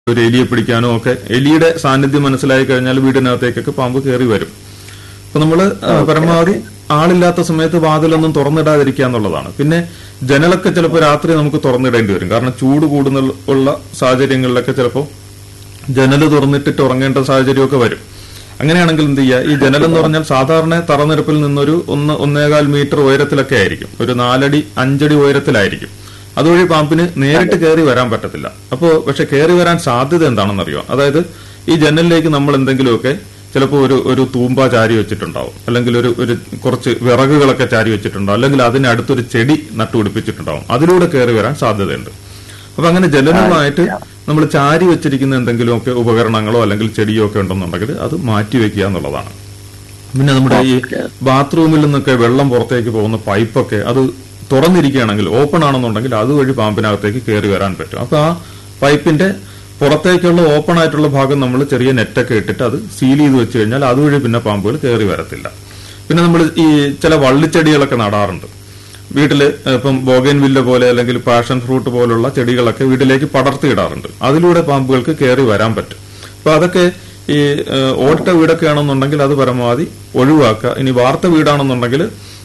ഒരു എലിയെ പിടിക്കാനോ ഒക്കെ എലിയുടെ സാന്നിധ്യം മനസ്സിലായി കഴിഞ്ഞാൽ വീടിനകത്തേക്കൊക്കെ പാമ്പ് കയറി വരും അപ്പൊ നമ്മള് ആ, പരമാവധി ആളില്ലാത്ത സമയത്ത് വാതിലൊന്നും തുറന്നിടാതിരിക്കുക എന്നുള്ളതാണ് പിന്നെ ജനലൊക്കെ ചിലപ്പോൾ രാത്രി നമുക്ക് തുറന്നിടേണ്ടി വരും കാരണം ചൂട് കൂടുന്ന ഉള്ള സാഹചര്യങ്ങളിലൊക്കെ ചിലപ്പോൾ ജനൽ തുറന്നിട്ടിട്ട് ഉറങ്ങേണ്ട സാഹചര്യമൊക്കെ വരും അങ്ങനെയാണെങ്കിൽ എന്ത് ചെയ്യുക ഈ ജനൽ എന്ന് പറഞ്ഞാൽ സാധാരണ തറനിരപ്പിൽ നിന്നൊരു ഒന്ന് ഒന്നേകാൽ മീറ്റർ ഉയരത്തിലൊക്കെ ആയിരിക്കും ഒരു നാലടി അഞ്ചടി ഉയരത്തിലായിരിക്കും അതുവഴി പാമ്പിന് നേരിട്ട് കയറി വരാൻ പറ്റത്തില്ല അപ്പോ പക്ഷെ കയറി വരാൻ സാധ്യത എന്താണെന്നറിയോ അതായത് ഈ ജനലിലേക്ക് നമ്മൾ എന്തെങ്കിലുമൊക്കെ ചിലപ്പോൾ ഒരു ഒരു തൂമ്പ ചാരി വെച്ചിട്ടുണ്ടാവും അല്ലെങ്കിൽ ഒരു ഒരു കുറച്ച് വിറകുകളൊക്കെ ചാരി വെച്ചിട്ടുണ്ടാവും അല്ലെങ്കിൽ അതിനടുത്തൊരു ചെടി നട്ടുപിടിപ്പിച്ചിട്ടുണ്ടാവും അതിലൂടെ കയറി വരാൻ സാധ്യതയുണ്ട് അപ്പൊ അങ്ങനെ ജലനമായിട്ട് നമ്മൾ ചാരി വെച്ചിരിക്കുന്ന എന്തെങ്കിലുമൊക്കെ ഉപകരണങ്ങളോ അല്ലെങ്കിൽ ചെടിയോ ഒക്കെ ഉണ്ടെന്നുണ്ടെങ്കിൽ അത് മാറ്റി വെക്കുക എന്നുള്ളതാണ് പിന്നെ നമ്മുടെ ഈ ബാത്റൂമിൽ നിന്നൊക്കെ വെള്ളം പുറത്തേക്ക് പോകുന്ന പൈപ്പൊക്കെ അത് തുറന്നിരിക്കുകയാണെങ്കിൽ ഓപ്പൺ ആണെന്നുണ്ടെങ്കിൽ അതുവഴി പാമ്പിനകത്തേക്ക് കയറി വരാൻ പറ്റും അപ്പൊ ആ പൈപ്പിന്റെ പുറത്തേക്കുള്ള ഓപ്പൺ ആയിട്ടുള്ള ഭാഗം നമ്മൾ ചെറിയ നെറ്റൊക്കെ ഇട്ടിട്ട് അത് സീൽ ചെയ്ത് വെച്ച് കഴിഞ്ഞാൽ അതുവഴി പിന്നെ പാമ്പുകൾ കയറി വരത്തില്ല പിന്നെ നമ്മൾ ഈ ചില വള്ളിച്ചെടികളൊക്കെ നടാറുണ്ട് വീട്ടില് ഇപ്പം ബോഗൻ വില്ല പോലെ അല്ലെങ്കിൽ പാഷൻ ഫ്രൂട്ട് പോലുള്ള ചെടികളൊക്കെ വീട്ടിലേക്ക് പടർത്തിയിടാറുണ്ട് അതിലൂടെ പാമ്പുകൾക്ക് കയറി വരാൻ പറ്റും അപ്പൊ അതൊക്കെ ഈ ഏഹ്, ഓടിട്ട വീടൊക്കെ ആണെന്നുണ്ടെങ്കിൽ അത് പരമാവധി ഒഴിവാക്കുക ഇനി വാർത്ത വീടാണെന്നുണ്ടെങ്കിൽ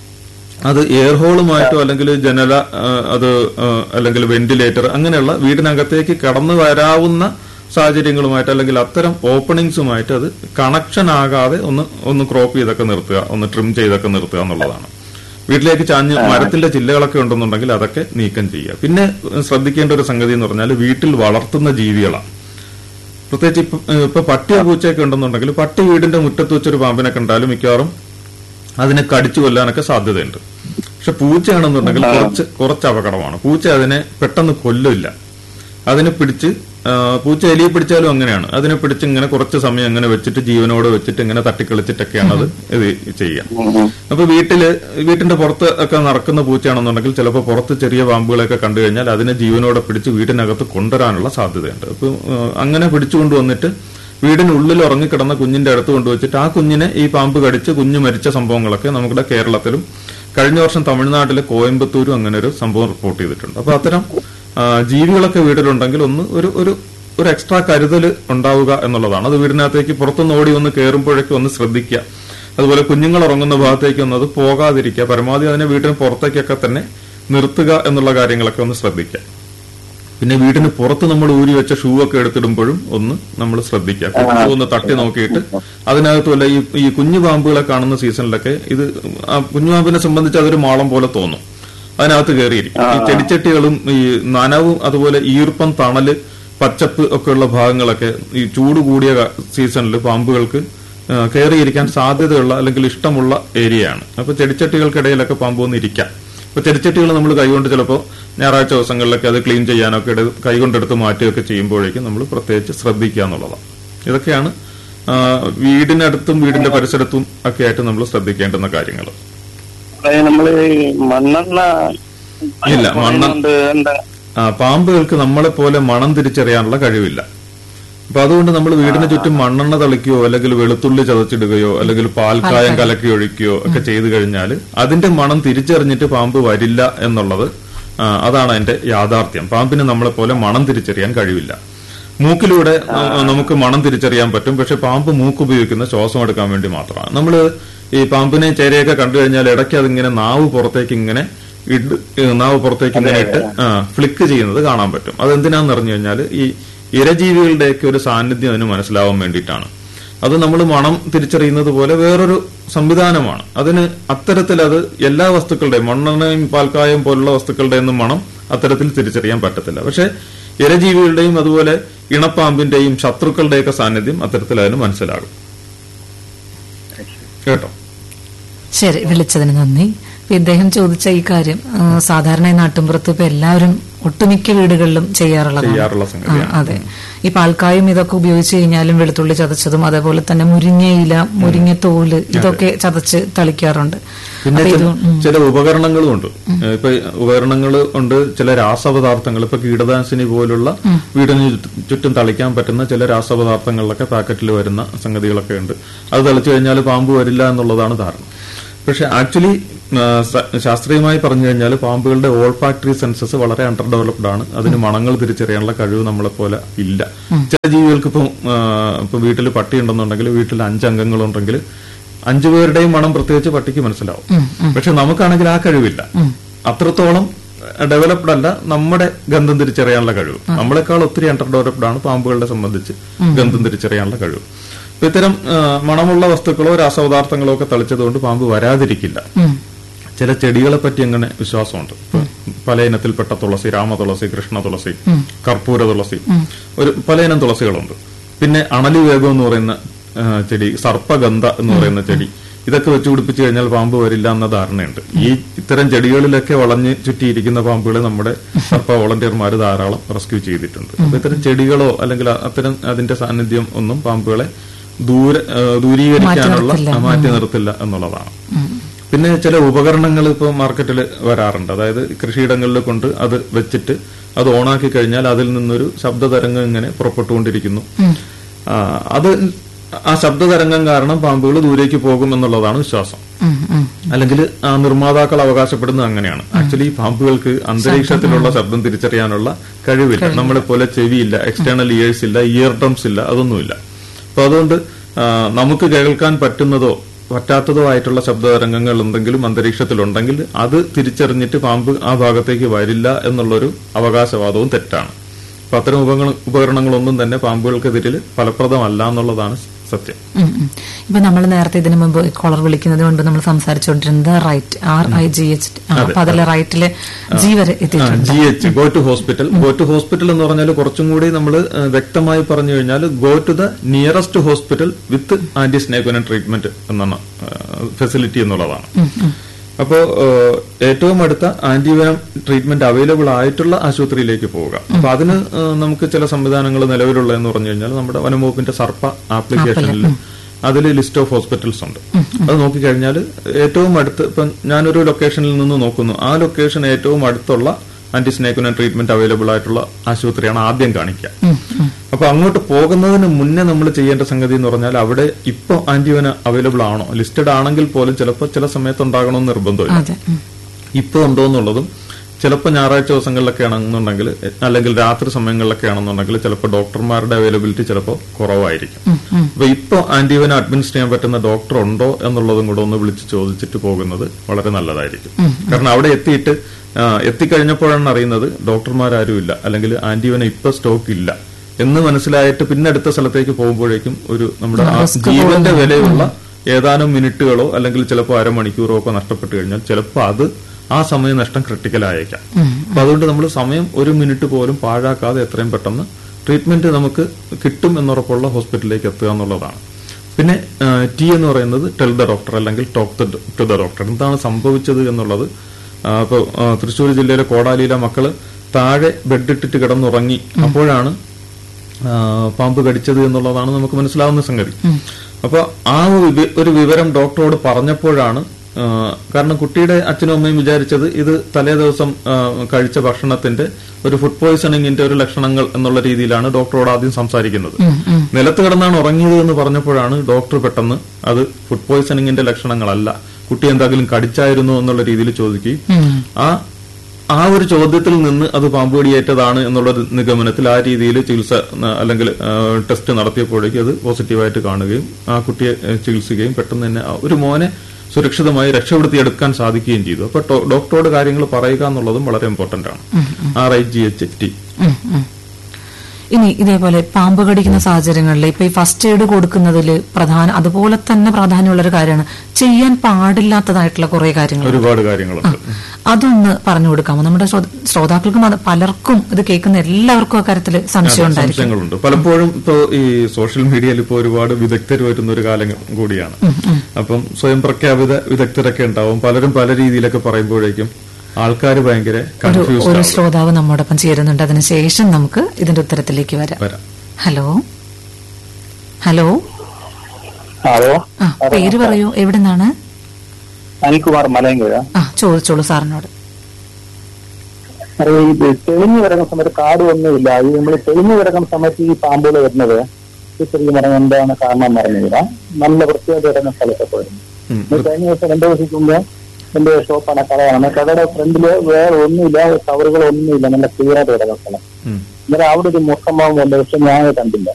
അത് എയർ ഹോളുമായിട്ടോ അല്ലെങ്കിൽ ജനല ആ, അത് ആ, അല്ലെങ്കിൽ വെന്റിലേറ്റർ അങ്ങനെയുള്ള വീടിനകത്തേക്ക് കടന്നു വരാവുന്ന സാഹചര്യങ്ങളുമായിട്ട് അല്ലെങ്കിൽ അത്തരം ഓപ്പണിങ്സുമായിട്ട് അത് കണക്ഷൻ ആകാതെ ഒന്ന് ഒന്ന് ക്രോപ്പ് ചെയ്തൊക്കെ നിർത്തുക ഒന്ന് ട്രിം ചെയ്തൊക്കെ നിർത്തുക എന്നുള്ളതാണ് വീട്ടിലേക്ക് ചാഞ്ഞ് മരത്തിന്റെ ചില്ലകളൊക്കെ ഉണ്ടെന്നുണ്ടെങ്കിൽ അതൊക്കെ നീക്കം ചെയ്യുക പിന്നെ ശ്രദ്ധിക്കേണ്ട ഒരു സംഗതി എന്ന് പറഞ്ഞാൽ വീട്ടിൽ വളർത്തുന്ന ജീവികളാണ് പ്രത്യേകിച്ച് ഇപ്പൊ ഇപ്പൊ പട്ടിയോ പൂച്ചയൊക്കെ ഉണ്ടെന്നുണ്ടെങ്കിൽ പട്ടി വീടിന്റെ മുറ്റത്ത് വെച്ചൊരു പാമ്പിനെ കണ്ടാലും മിക്കവാറും അതിനെ കടിച്ചു കൊല്ലാനൊക്കെ സാധ്യതയുണ്ട് പക്ഷെ പൂച്ചയാണെന്നുണ്ടെങ്കിൽ കുറച്ച് കുറച്ച് അപകടമാണ് പൂച്ച അതിനെ പെട്ടെന്ന് കൊല്ലില്ല അതിനെ പിടിച്ച് ആ, പൂച്ച എലിയെ പിടിച്ചാലും അങ്ങനെയാണ് അതിനെ പിടിച്ച് ഇങ്ങനെ കുറച്ച് സമയം അങ്ങനെ വെച്ചിട്ട് ജീവനോട് വെച്ചിട്ട് ഇങ്ങനെ തട്ടിക്കളിച്ചിട്ടൊക്കെയാണ് അത് ഇത് ചെയ്യുക അപ്പൊ വീട്ടില് വീട്ടിന്റെ പുറത്ത് ഒക്കെ നടക്കുന്ന പൂച്ചയാണെന്നുണ്ടെങ്കിൽ ചിലപ്പോൾ പുറത്ത് ചെറിയ പാമ്പുകളൊക്കെ കണ്ടു കഴിഞ്ഞാൽ അതിനെ ജീവനോടെ പിടിച്ച് വീടിനകത്ത് കൊണ്ടുവരാനുള്ള സാധ്യതയുണ്ട് അപ്പൊ ആ, അങ്ങനെ പിടിച്ചുകൊണ്ടുവന്നിട്ട് വീടിനുള്ളിൽ ഉറങ്ങിക്കിടന്ന കുഞ്ഞിന്റെ അടുത്ത് കൊണ്ടുവച്ചിട്ട് ആ കുഞ്ഞിനെ ഈ പാമ്പ് കടിച്ച് കുഞ്ഞ് മരിച്ച സംഭവങ്ങളൊക്കെ നമ്മുടെ കേരളത്തിലും കഴിഞ്ഞ വർഷം തമിഴ്നാട്ടിലെ കോയമ്പത്തൂരും അങ്ങനെ ഒരു സംഭവം റിപ്പോർട്ട് ചെയ്തിട്ടുണ്ട് അപ്പൊ അത്തരം ആ, ജീവികളൊക്കെ വീട്ടിലുണ്ടെങ്കിൽ ഒന്ന് ഒരു ഒരു ഒരു എക്സ്ട്രാ കരുതൽ ഉണ്ടാവുക എന്നുള്ളതാണ് അത് വീടിനകത്തേക്ക് പുറത്തുനിന്ന് ഓടി ഒന്ന് കയറുമ്പോഴേക്കും ഒന്ന് ശ്രദ്ധിക്കുക അതുപോലെ കുഞ്ഞുങ്ങൾ ഉറങ്ങുന്ന ഭാഗത്തേക്ക് ഒന്ന് അത് പോകാതിരിക്കുക പരമാവധി അതിനെ വീട്ടിന് പുറത്തേക്കൊക്കെ തന്നെ നിർത്തുക എന്നുള്ള കാര്യങ്ങളൊക്കെ ഒന്ന് ശ്രദ്ധിക്കുക പിന്നെ വീടിന് പുറത്ത് നമ്മൾ ഊരി വെച്ച ഷൂ ഒക്കെ എടുത്തിടുമ്പോഴും ഒന്ന് നമ്മൾ ശ്രദ്ധിക്കുക കുഞ്ഞു ഒന്ന് തട്ടി നോക്കിയിട്ട് അതിനകത്ത് വല്ല ഈ ഈ കുഞ്ഞു പാമ്പുകളെ കാണുന്ന സീസണിലൊക്കെ ഇത് ആ കുഞ്ഞു പാമ്പിനെ സംബന്ധിച്ച് അതൊരു മാളം പോലെ തോന്നും അതിനകത്ത് കയറിയിരിക്കും ഈ ചെടിച്ചട്ടികളും ഈ നനവും അതുപോലെ ഈർപ്പം തണല് പച്ചപ്പ് ഒക്കെയുള്ള ഭാഗങ്ങളൊക്കെ ഈ ചൂട് കൂടിയ സീസണിൽ പാമ്പുകൾക്ക് ആ, കയറിയിരിക്കാൻ സാധ്യതയുള്ള അല്ലെങ്കിൽ ഇഷ്ടമുള്ള ഏരിയയാണ് അപ്പൊ ചെടിച്ചട്ടികൾക്കിടയിലൊക്കെ പാമ്പ് വന്ന് ഇരിക്കാം ഇപ്പൊ ചെടിച്ചട്ടികൾ നമ്മൾ കൈകൊണ്ട് ചിലപ്പോൾ ഞായറാഴ്ച ദിവസങ്ങളിലൊക്കെ അത് ക്ലീൻ ചെയ്യാനൊക്കെ എടു കൈകൊണ്ടെടുത്ത് മാറ്റുകയൊക്കെ ചെയ്യുമ്പോഴേക്കും നമ്മൾ പ്രത്യേകിച്ച് ശ്രദ്ധിക്കുക എന്നുള്ളതാണ് ഇതൊക്കെയാണ് ആ, വീടിനടുത്തും വീടിന്റെ പരിസരത്തും ഒക്കെ ആയിട്ട് നമ്മൾ ശ്രദ്ധിക്കേണ്ടുന്ന കാര്യങ്ങൾ അതായത് നമ്മള് ഈ മണ്ണെണ്ണ ഇല്ല, മണ്ണ്- കൊണ്ട് എന്താ ആ, പാമ്പുകൾക്ക് നമ്മളെ പോലെ മണം തിരിച്ചറിയാനുള്ള കഴിവില്ല അപ്പൊ അതുകൊണ്ട് നമ്മൾ വീടിന് ചുറ്റും മണ്ണെണ്ണ തളിക്കുകയോ അല്ലെങ്കിൽ വെളുത്തുള്ളി ചതച്ചിടുകയോ അല്ലെങ്കിൽ പാൽക്കായം കലക്കി ഒഴിക്കുകയോ ഒക്കെ ചെയ്തു കഴിഞ്ഞാൽ അതിന്റെ മണം തിരിച്ചറിഞ്ഞിട്ട് പാമ്പ് വരില്ല എന്നുള്ളത് ആ, അതാണ് അതിന്റെ യാഥാർത്ഥ്യം പാമ്പിന് നമ്മളെ പോലെ മണം തിരിച്ചറിയാൻ കഴിവില്ല മൂക്കിലൂടെ ആ, നമുക്ക് മണം തിരിച്ചറിയാൻ പറ്റും പക്ഷെ പാമ്പ് മൂക്ക് ഉപയോഗിക്കുന്ന ശ്വാസം എടുക്കാൻ വേണ്ടി മാത്രമാണ് നമ്മൾ ഈ പാമ്പിനെ ചേരയൊക്കെ കണ്ടു കഴിഞ്ഞാൽ ഇടയ്ക്ക് അതിങ്ങനെ നാവ് പുറത്തേക്ക് ഇങ്ങനെ ഇട് ഏ, നാവ് പുറത്തേക്ക് ഇങ്ങനെ ഇട്ട് ആ, ഫ്ലിക്ക് ചെയ്യുന്നത് കാണാൻ പറ്റും അതെന്തിനാന്ന് പറഞ്ഞു കഴിഞ്ഞാൽ ഈ ഇരജീവികളുടെയൊക്കെ ഒരു സാന്നിധ്യം അതിന് മനസ്സിലാവാൻ വേണ്ടിയിട്ടാണ് അത് നമ്മൾ മണം തിരിച്ചറിയുന്നത് പോലെ വേറൊരു സംവിധാനമാണ് അതിന് അത്തരത്തിൽ അത് എല്ലാ വസ്തുക്കളുടെയും മണ്ണെണ്ണയും പാൽക്കായം പോലുള്ള വസ്തുക്കളുടെയൊന്നും മണം അത്തരത്തിൽ തിരിച്ചറിയാൻ പറ്റത്തില്ല പക്ഷെ ഇരജീവികളുടെയും അതുപോലെ ഇണപ്പാമ്പിന്റെയും ശത്രുക്കളുടെയൊക്കെ സാന്നിധ്യം അത്തരത്തിൽ അതിന് മനസ്സിലാകും കേട്ടോ ശരി വിളിച്ചതിന് നന്ദി ഇപ്പൊ ഇദ്ദേഹം ചോദിച്ച ഈ കാര്യം ആ, സാധാരണ ഈ നാട്ടിൻപുറത്ത് ഇപ്പൊ എല്ലാവരും ഒട്ടുമിക്ക വീടുകളിലും ചെയ്യാറുള്ളതാണ് ചെയ്യാറുള്ള ആ, സംഗതിയാണ് അതെ ഈ പാൽക്കായും ഇതൊക്കെ ഉപയോഗിച്ച് കഴിഞ്ഞാലും വെളുത്തുള്ളി ചതച്ചതും അതേപോലെ തന്നെ മുരിങ്ങ ഇല മുരിങ്ങ തോല് ഇതൊക്കെ ചതച്ച് തളിക്കാറുണ്ട് പിന്നെ അപ്പൊ ഇത് ചില- ഉം. ചില ഉപകരണങ്ങളും ഉണ്ട് ഇപ്പൊ ഉപകരണങ്ങൾ ഉണ്ട് ചില രാസപദാർത്ഥങ്ങൾ ഇപ്പൊ കീടനാശിനി പോലുള്ള വീടിന് ചുറ്റും- ചുറ്റും തളിക്കാൻ പറ്റുന്ന ചില രാസപദാർത്ഥങ്ങളിലൊക്കെ പാക്കറ്റിൽ വരുന്ന സംഗതികളൊക്കെ ഉണ്ട് അത് തളിച്ചു കഴിഞ്ഞാൽ പാമ്പ് വരില്ല എന്നുള്ളതാണ് ധാരണ പക്ഷെ ആക്ച്വലി ശാസ്ത്രീയമായി പറഞ്ഞു കഴിഞ്ഞാൽ പാമ്പുകളുടെ ഓൾഫാക്ടറി സെൻസസ് വളരെ അണ്ടർ ഡെവലപ്ഡ് ആണ് അതിന് മണങ്ങൾ തിരിച്ചറിയാനുള്ള കഴിവ് നമ്മളെ പോലെ ഇല്ല ചില ജീവികൾക്ക് ഇപ്പം ആ, ഇപ്പൊ വീട്ടിൽ പട്ടി ഉണ്ടെന്നുണ്ടെങ്കിൽ വീട്ടിൽ അഞ്ച് അംഗങ്ങളുണ്ടെങ്കിൽ അഞ്ചു പേരുടെയും മണം പ്രത്യേകിച്ച് പട്ടിക്ക് മനസ്സിലാവും പക്ഷെ നമുക്കാണെങ്കിൽ ആ കഴിവില്ല അത്രത്തോളം ഡെവലപ്ഡ് അല്ല നമ്മുടെ ഗന്ധം തിരിച്ചറിയാനുള്ള കഴിവ് നമ്മളെക്കാൾ ഒത്തിരി അണ്ടർ ഡെവലപ്ഡ് ആണ് പാമ്പുകളെ സംബന്ധിച്ച് ഗന്ധം തിരിച്ചറിയാനുള്ള കഴിവ് അപ്പൊ ഇത്തരം ആ, മണമുള്ള വസ്തുക്കളോ രാസപദാർത്ഥങ്ങളോ ഒക്കെ തളിച്ചതുകൊണ്ട് പാമ്പ് വരാതിരിക്കില്ല ഉം. ചില ചെടികളെ പറ്റി അങ്ങനെ വിശ്വാസമുണ്ട് ഇപ്പൊ പല ഇനത്തിൽപ്പെട്ട തുളസി രാമ തുളസി കൃഷ്ണ തുളസി കർപ്പൂര തുളസി ഒരു പല ഇനം തുളസികളുണ്ട് പിന്നെ അണലി വേഗം എന്ന് പറയുന്ന ആ, ചെടി സർപ്പഗന്ധ എന്ന് പറയുന്ന ചെടി ഇതൊക്കെ വെച്ച് പിടിപ്പിച്ചു കഴിഞ്ഞാൽ പാമ്പ് വരില്ല എന്ന ധാരണയുണ്ട് ഈ ഇത്തരം ചെടികളിലൊക്കെ വളഞ്ഞ് ചുറ്റിയിരിക്കുന്ന പാമ്പുകളെ നമ്മുടെ സർപ്പ വോളണ്ടിയർമാർ ധാരാളം റെസ്ക്യൂ ചെയ്തിട്ടുണ്ട് അപ്പൊ ഇത്തരം ചെടികളോ അല്ലെങ്കിൽ അത്തരം അതിന്റെ സാന്നിധ്യം ഒന്നും പാമ്പുകളെ ദൂരെ ആ, ദൂരീകരിക്കാനുള്ള മാറ്റി നിർത്തില്ല. മാറ്റി നിർത്തില്ല എന്നുള്ളതാണ് പിന്നെ ചില ഉപകരണങ്ങൾ ഇപ്പോൾ മാർക്കറ്റിൽ വരാറുണ്ട് അതായത് കൃഷിയിടങ്ങളിൽ കൊണ്ട് അത് വെച്ചിട്ട് അത് ഓണാക്കി കഴിഞ്ഞാൽ അതിൽ നിന്നൊരു ശബ്ദതരംഗം ഇങ്ങനെ പുറപ്പെട്ടുകൊണ്ടിരിക്കുന്നു ആ, അത് ആ ശബ്ദതരംഗം കാരണം പാമ്പുകൾ ദൂരേക്ക് പോകും എന്നുള്ളതാണ് വിശ്വാസം ഉം, ഉം. അല്ലെങ്കിൽ ആ നിർമ്മാതാക്കൾ അവകാശപ്പെടുന്നത് അങ്ങനെയാണ് ആക്ച്വലി പാമ്പുകൾക്ക് അന്തരീക്ഷത്തിലുള്ള ശബ്ദം തിരിച്ചറിയാനുള്ള കഴിവില്ല നമ്മളെ പോലെ ചെവിയില്ല എക്സ്റ്റേണൽ ഇയേഴ്സ് ഇല്ല ഇയർ ഡ്രംസ് ഇല്ല അതൊന്നുമില്ല അപ്പൊ അതുകൊണ്ട് ആ, നമുക്ക് കേൾക്കാൻ പറ്റുന്നതോ പറ്റാത്തതോ ആയിട്ടുള്ള ശബ്ദതരംഗങ്ങൾ എന്തെങ്കിലും അന്തരീക്ഷത്തിലുണ്ടെങ്കിൽ അത് തിരിച്ചറിഞ്ഞിട്ട് പാമ്പ് ആ ഭാഗത്തേക്ക് വരില്ല എന്നുള്ളൊരു അവകാശവാദവും തെറ്റാണ് അപ്പൊ അത്തരം ഉപകരണ ഉപകരണങ്ങളൊന്നും തന്നെ പാമ്പുകൾക്കെതിരിൽ ഫലപ്രദമല്ല എന്നുള്ളതാണ് സത്യം ഉം, ഉം. ഇപ്പൊ നമ്മൾ നേരത്തെ ഇതിനു മുമ്പ് കോളർ വിളിക്കുന്നതിന് മുൻപ് നമ്മൾ സംസാരിച്ചുകൊണ്ടിരുന്നത് right R I G H അപ്പൊ അതിലെ റൈറ്റില് ജി വരെ എത്തിയിട്ടുണ്ട് G H go to hospital go to hospital എന്ന് പറഞ്ഞാൽ കുറച്ചും കൂടി നമ്മൾ വ്യക്തമായി പറഞ്ഞു കഴിഞ്ഞാൽ go to the nearest hospital with anti snake venom treatment എന്നാണ് ഫെസിലിറ്റി എന്നുള്ളതാണ് അപ്പോൾ ഏറ്റവും അടുത്ത ആന്റിവനം ട്രീറ്റ്മെന്റ് അവൈലബിൾ ആയിട്ടുള്ള ആശുപത്രിയിലേക്ക് പോവുക അപ്പൊ അതിന് ആ, നമുക്ക് ചില സംവിധാനങ്ങൾ നിലവിലുള്ള എന്ന് പറഞ്ഞു കഴിഞ്ഞാൽ നമ്മുടെ വനംവകുപ്പിന്റെ സർപ്പ ആപ്ലിക്കേഷനിൽ അതിൽ ലിസ്റ്റ് ഓഫ് ഹോസ്പിറ്റൽസ് ഉണ്ട് അത് നോക്കിക്കഴിഞ്ഞാൽ ഏറ്റവും അടുത്ത് ഇപ്പം ഞാനൊരു ലൊക്കേഷനിൽ നിന്ന് നോക്കുന്നു ആ ലൊക്കേഷൻ ഏറ്റവും അടുത്തുള്ള ആന്റി സ്നേക്കുനൻ ട്രീറ്റ്മെന്റ് അവൈലബിൾ ആയിട്ടുള്ള ആശുപത്രിയാണ് ആദ്യം കാണിക്കുക അപ്പൊ അങ്ങോട്ട് പോകുന്നതിന് മുന്നേ നമ്മൾ ചെയ്യേണ്ട സംഗതി എന്ന് പറഞ്ഞാൽ അവിടെ ഇപ്പൊ ആന്റിവന അവൈലബിൾ ആണോ ലിസ്റ്റഡ് ആണെങ്കിൽ പോലും ചിലപ്പോൾ ചില സമയത്ത് ഉണ്ടാകണമെന്ന് നിർബന്ധമില്ല അതെ ഉം. ഇപ്പൊ ഉണ്ടോ എന്നുള്ളതും ചിലപ്പോൾ ഞായറാഴ്ച ദിവസങ്ങളിലൊക്കെ ആണെന്നുണ്ടെങ്കിൽ അല്ലെങ്കിൽ രാത്രി സമയങ്ങളിലൊക്കെ ആണെന്നുണ്ടെങ്കിൽ ചിലപ്പോൾ ഡോക്ടർമാരുടെ അവൈലബിലിറ്റി ചിലപ്പോൾ കുറവായിരിക്കും അപ്പൊ ഇപ്പൊ ആന്റിവന അഡ്മിനിസ്റ്റർ ചെയ്യാൻ പറ്റുന്ന ഡോക്ടർ ഉണ്ടോ എന്നുള്ളതും കൂടെ ഒന്ന് വിളിച്ച് ചോദിച്ചിട്ട് പോകുന്നത് വളരെ നല്ലതായിരിക്കും കാരണം അവിടെ എത്തിയിട്ട് ആ, എത്തിക്കഴിഞ്ഞപ്പോഴാണ് അറിയുന്നത് ഡോക്ടർമാരും ഇല്ല അല്ലെങ്കിൽ ആന്റിവന ഇപ്പൊ സ്റ്റോക്ക് ഇല്ല എന്ന് മനസ്സിലായിട്ട് പിന്നെ അടുത്ത സ്ഥലത്തേക്ക് പോകുമ്പോഴേക്കും ഒരു നമ്മുടെ ആ ജീവന്റെ വിലയുള്ള ഏതാനും മിനിറ്റുകളോ അല്ലെങ്കിൽ ചിലപ്പോൾ അരമണിക്കൂറോ ഒക്കെ നഷ്ടപ്പെട്ടു കഴിഞ്ഞാൽ ചിലപ്പോൾ അത് ആ സമയനഷ്ടം ക്രിട്ടിക്കൽ ആയേക്കാം അപ്പൊ അതുകൊണ്ട് നമ്മൾ സമയം ഒരു മിനിറ്റ് പോലും പാഴാക്കാതെ എത്രയും പെട്ടെന്ന് ട്രീറ്റ്മെന്റ് നമുക്ക് കിട്ടും എന്നുറപ്പുള്ള ഹോസ്പിറ്റലിലേക്ക് എത്തുക എന്നുള്ളതാണ് പിന്നെ ടി എന്ന് പറയുന്നത് ടെൽ ദ ഡോക്ടർ അല്ലെങ്കിൽ ടോക്ക് ടു ദ ഡോക്ടർ എന്താണ് സംഭവിച്ചത് എന്നുള്ളത് ഇപ്പോൾ തൃശ്ശൂർ ജില്ലയിലെ കോടാലിയിലെ മക്കള് താഴെ ബെഡിട്ടിട്ട് കിടന്നുറങ്ങി അപ്പോഴാണ് ആ, പാമ്പ് കടിച്ചത് എന്നുള്ളതാണ് നമുക്ക് മനസ്സിലാവുന്ന സംഗതി അപ്പൊ ആ ഒരു വി- ഒരു വിവരം ഡോക്ടറോട് പറഞ്ഞപ്പോഴാണ് ആ, കാരണം കുട്ടിയുടെ അച്ഛനും അമ്മയും വിചാരിച്ചത് ഇത് തലേ ദിവസം ആ, കഴിച്ച ഭക്ഷണത്തിന്റെ ഒരു ഫുഡ് പോയിസണിങ്ങിന്റെ ഒരു ലക്ഷണങ്ങൾ എന്നുള്ള രീതിയിലാണ് ഡോക്ടറോട് ആദ്യം സംസാരിക്കുന്നത് നിലത്ത് കിടന്നാണ് ഉറങ്ങിയത് എന്ന് പറഞ്ഞപ്പോഴാണ് ഡോക്ടർ പെട്ടെന്ന് അത് ഫുഡ് പോയിസണിങ്ങിന്റെ ലക്ഷണങ്ങളല്ല കുട്ടി എന്തെങ്കിലും കടിച്ചായിരുന്നോ എന്നുള്ള രീതിയിൽ ചോദിക്കുകയും ആ ആ ഒരു ചോദ്യത്തിൽ നിന്ന് അത് പാമ്പുകടിയേറ്റതാണ് എന്നുള്ള ഒരു നിഗമനത്തിൽ ആ രീതിയിൽ ചികിത്സ ആ, അല്ലെങ്കിൽ ആ, ടെസ്റ്റ് നടത്തിയപ്പോഴേക്കും അത് പോസിറ്റീവായിട്ട് കാണുകയും ആ കുട്ടിയെ ആ, ചികിത്സിക്കുകയും പെട്ടെന്ന് തന്നെ ആ ഒരു മോനെ സുരക്ഷിതമായി രക്ഷപ്പെടുത്തിയെടുക്കാൻ സാധിക്കുകയും ചെയ്തു അപ്പൊ ടോ- ഡോക്ടറോട് കാര്യങ്ങൾ പറയുക എന്നുള്ളതും വളരെ ഇമ്പോർട്ടന്റ് ആണ് R I G H T ഉം, ഉം. ഇനി ഇതേപോലെ പാമ്പ് കടിക്കുന്ന സാഹചര്യങ്ങളിൽ ഇപ്പൊ ഈ ഫസ്റ്റ് എയ്ഡ് കൊടുക്കുന്നതിൽ പ്രധാന അതുപോലെ തന്നെ പ്രാധാന്യമുള്ള ഒരു കാര്യമാണ് ചെയ്യാൻ പാടില്ലാത്തതായിട്ടുള്ള കുറെ കാര്യങ്ങൾ ഒരുപാട് കാര്യങ്ങളുണ്ട് അതൊന്ന് പറഞ്ഞു കൊടുക്കാമോ നമ്മുടെ ശ്രോ- ശ്രോതാക്കൾക്കും അത് പലർക്കും ഇത് കേൾക്കുന്ന എല്ലാവർക്കും അക്കാര്യത്തിൽ സംശയം ഉണ്ടായിരിക്കും സംശയങ്ങളുണ്ട് പലപ്പോഴും ഇപ്പോ ഈ സോഷ്യൽ മീഡിയയിൽ ഇപ്പോൾ ഒരുപാട് വിദഗ്ധർ വരുന്ന ഒരു കാലം കൂടിയാണ് അപ്പം സ്വയം പ്രഖ്യാപിത വിദഗ്ധരൊക്കെ ഉണ്ടാവും പലരും പല രീതിയിലൊക്കെ പറയുമ്പോഴേക്കും ആൾക്കാർ ഭയങ്കര ഒരു കൺഫ്യൂസ്ഡ് ഒരു ആവും ശ്രോതാവ് നമ്മോടൊപ്പം ചേരുന്നുണ്ട് അതിനുശേഷം നമുക്ക് ഇതിന്റെ ഉത്തരത്തിലേക്ക് വരാം വരാം ഹലോ ഹലോ ഹലോ ആ പേര് പറയൂ എവിടെ നിന്നാണ് അനിൽകുമാർ മലയങ്കര ആ ചോദിച്ചോളൂ സാറിനോട് അറിയാം ഇത് തെളിഞ്ഞു കിടക്കുന്ന സമയത്ത് കാട് ഒന്നുമില്ല ഈ നമ്മൾ തെളിഞ്ഞു കിടക്കുന്ന സമയത്ത് ഈ പാമ്പുകൾ വരുന്നത് ഈ ചെറിയ മരം എന്താണ് കാരണം പറഞ്ഞില്ല നല്ല വൃത്തിയായിട്ട് കിടക്കുന്ന സ്ഥലത്ത് പോയിരുന്നു ഉം. ഇത് കഴിഞ്ഞ ദിവസം രണ്ടു ദിവസം മുമ്പ് എന്റെ ഷോപ്പാണ് കടയാണ് കടയുടെ ഫ്രണ്ടില് വേറെ ഒന്നുമില്ല കവറുകളൊന്നുമില്ല നല്ല ക്ലിയർ ആയിട്ട് കിടക്കുന്ന സ്ഥലം ഉം. അന്നേരം അവിടെ ഒരു മുഖം പാമ്പുണ്ട് പക്ഷെ ഞാൻ അത് കണ്ടില്ല